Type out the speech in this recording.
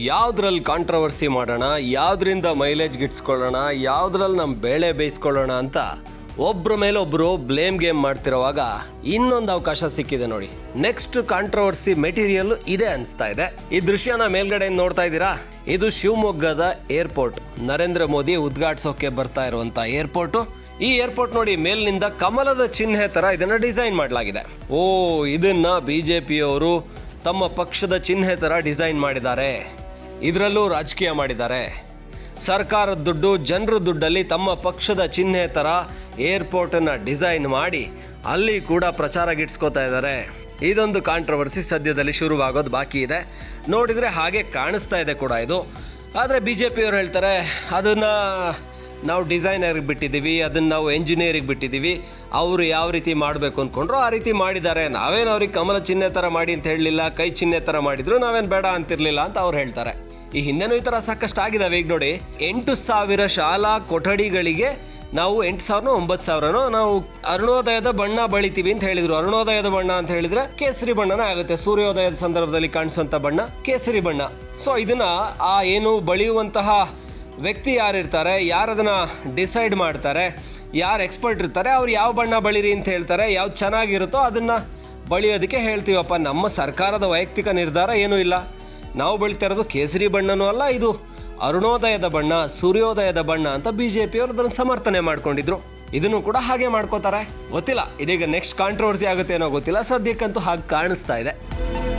ಯಾವ್ದ್ರಲ್ಲಿ ಕಾಂಟ್ರವರ್ಸಿ ಮಾಡೋಣ ಯಾವ್ದ್ರಿಂದ ಮೈಲೇಜ್ ಗಿಟ್ಸ್ಕೊಳ್ಳೋಣ ಯಾವ್ದ್ರಲ್ಲಿ ನಮ್ಮ ಬೇಳೆ ಬೇಯಿಸ್ಕೊಳ್ಳೋಣ ಅಂತ ಒಬ್ರ ಮೇಲೆ ಒಬ್ರು ಬ್ಲೇಮ್ ಗೇಮ್ ಮಾಡ್ತಿರೋವಾಗ ಇನ್ನೊಂದು ಅವಕಾಶ ಸಿಕ್ಕಿದೆ ನೋಡಿ ನೆಕ್ಸ್ಟ್ ಕಾಂಟ್ರವರ್ಸಿ ಮೆಟೀರಿಯಲ್ ಇದೆ ಅನಿಸ್ತಾ ಇದೆ ಈ ದೃಶ್ಯನ ಮೇಲ್ಗಡೆ ನೋಡ್ತಾ ಇದ್ದೀರಾ ಇದು ಶಿವಮೊಗ್ಗದ ಏರ್ಪೋರ್ಟ್ ನರೇಂದ್ರ ಮೋದಿ ಉದ್ಘಾಟಿಸೋಕೆ ಬರ್ತಾ ಇರುವಂತ ಏರ್ಪೋರ್ಟ್ ಈ ಏರ್ಪೋರ್ಟ್ ನೋಡಿ ಮೇಲಿನಿಂದ ಕಮಲದ ಚಿಹ್ನೆ ತರ ಇದನ್ನ ಡಿಸೈನ್ ಮಾಡಲಾಗಿದೆ ಓ ಇದನ್ನ ಬಿಜೆಪಿಯವರು ತಮ್ಮ ಪಕ್ಷದ ಚಿಹ್ನೆ ತರ ಡಿಸೈನ್ ಮಾಡಿದ್ದಾರೆ ಇದರಲ್ಲೂ ರಾಜಕೀಯ ಮಾಡಿದ್ದಾರೆ ಸರ್ಕಾರದ ದುಡ್ಡು ಜನರ ದುಡ್ಡಲ್ಲಿ ತಮ್ಮ ಪಕ್ಷದ ಚಿಹ್ನೆ ಥರ ಏರ್ಪೋರ್ಟನ್ನು ಡಿಸೈನ್ ಮಾಡಿ ಅಲ್ಲಿ ಕೂಡ ಪ್ರಚಾರ ಗಿಟ್ಸ್ಕೋತಾ ಇದ್ದಾರೆ ಇದೊಂದು ಕಾಂಟ್ರವರ್ಸಿ ಸದ್ಯದಲ್ಲಿ ಶುರುವಾಗೋದು ಬಾಕಿ ಇದೆ ನೋಡಿದರೆ ಹಾಗೆ ಕಾಣಿಸ್ತಾ ಇದೆ ಕೂಡ ಇದು ಆದರೆ ಬಿ ಜೆ ಪಿಯವರು ಹೇಳ್ತಾರೆ ಅದನ್ನು ನಾವು ಡಿಸೈನರ್ಗೆ ಬಿಟ್ಟಿದ್ದೀವಿ ಅದನ್ನು ನಾವು ಎಂಜಿನಿಯರಿಗೆ ಬಿಟ್ಟಿದ್ದೀವಿ ಅವರು ಯಾವ ರೀತಿ ಮಾಡಬೇಕು ಅಂದ್ಕೊಂಡ್ರು ಆ ರೀತಿ ಮಾಡಿದ್ದಾರೆ ನಾವೇನು ಅವ್ರಿಗೆ ಕಮಲ ಚಿಹ್ನೆ ಥರ ಮಾಡಿ ಅಂತ ಹೇಳಲಿಲ್ಲ ಕೈ ಚಿಹ್ನೆ ಥರ ಮಾಡಿದ್ರು ನಾವೇನು ಬೇಡ ಅಂತಿರ್ಲಿಲ್ಲ ಅಂತ ಅವ್ರು ಹೇಳ್ತಾರೆ ಈ ಹಿಂದೆನೂ ಈ ಥರ ಸಾಕಷ್ಟು ಆಗಿದಾವೆ ಈಗ ನೋಡಿ ಎಂಟು ಸಾವಿರ ಶಾಲಾ ಕೊಠಡಿಗಳಿಗೆ ನಾವು ಎಂಟು ಸಾವಿರನೋ ಒಂಬತ್ತು ಸಾವಿರನೋ ನಾವು ಅರುಣೋದಯದ ಬಣ್ಣ ಬಳಿತೀವಿ ಅಂತ ಹೇಳಿದ್ರು ಅರುಣೋದಯದ ಬಣ್ಣ ಅಂತ ಹೇಳಿದ್ರೆ ಕೇಸರಿ ಬಣ್ಣನೇ ಆಗುತ್ತೆ ಸೂರ್ಯೋದಯದ ಸಂದರ್ಭದಲ್ಲಿ ಕಾಣಿಸುವಂತ ಬಣ್ಣ ಕೇಸರಿ ಬಣ್ಣ ಸೊ ಇದನ್ನ ಆ ಏನು ಬಳಿಯುವಂತಹ ವ್ಯಕ್ತಿ ಯಾರಿರ್ತಾರೆ ಯಾರದನ್ನ ಡಿಸೈಡ್ ಮಾಡ್ತಾರೆ ಯಾರು ಎಕ್ಸ್ಪರ್ಟ್ ಇರ್ತಾರೆ ಅವ್ರು ಯಾವ ಬಣ್ಣ ಬಳಿರಿ ಅಂತ ಹೇಳ್ತಾರೆ ಯಾವ್ದು ಚೆನ್ನಾಗಿರುತ್ತೋ ಅದನ್ನ ಬಳಿಯೋದಕ್ಕೆ ಹೇಳ್ತೀವಪ್ಪ ನಮ್ಮ ಸರ್ಕಾರದ ವೈಯಕ್ತಿಕ ನಿರ್ಧಾರ ಏನೂ ಇಲ್ಲ ನಾವು ಬೆಳಿತಾ ಇರೋದು ಕೇಸರಿ ಬಣ್ಣನೂ ಅಲ್ಲ ಇದು ಅರುಣೋದಯದ ಬಣ್ಣ ಸೂರ್ಯೋದಯದ ಬಣ್ಣ ಅಂತ ಬಿ ಜೆ ಪಿಯವರು ಅದನ್ನು ಸಮರ್ಥನೆ ಮಾಡ್ಕೊಂಡಿದ್ರು ಇದನ್ನು ಕೂಡ ಹಾಗೆ ಮಾಡ್ಕೋತಾರೆ ಗೊತ್ತಿಲ್ಲ ಇದೀಗ ನೆಕ್ಸ್ಟ್ ಕಾಂಟ್ರವರ್ಸಿ ಆಗುತ್ತೆ ಏನೋ ಗೊತ್ತಿಲ್ಲ ಸದ್ಯಕ್ಕಂತೂ ಹಾಗೆ ಕಾಣಿಸ್ತಾ ಇದೆ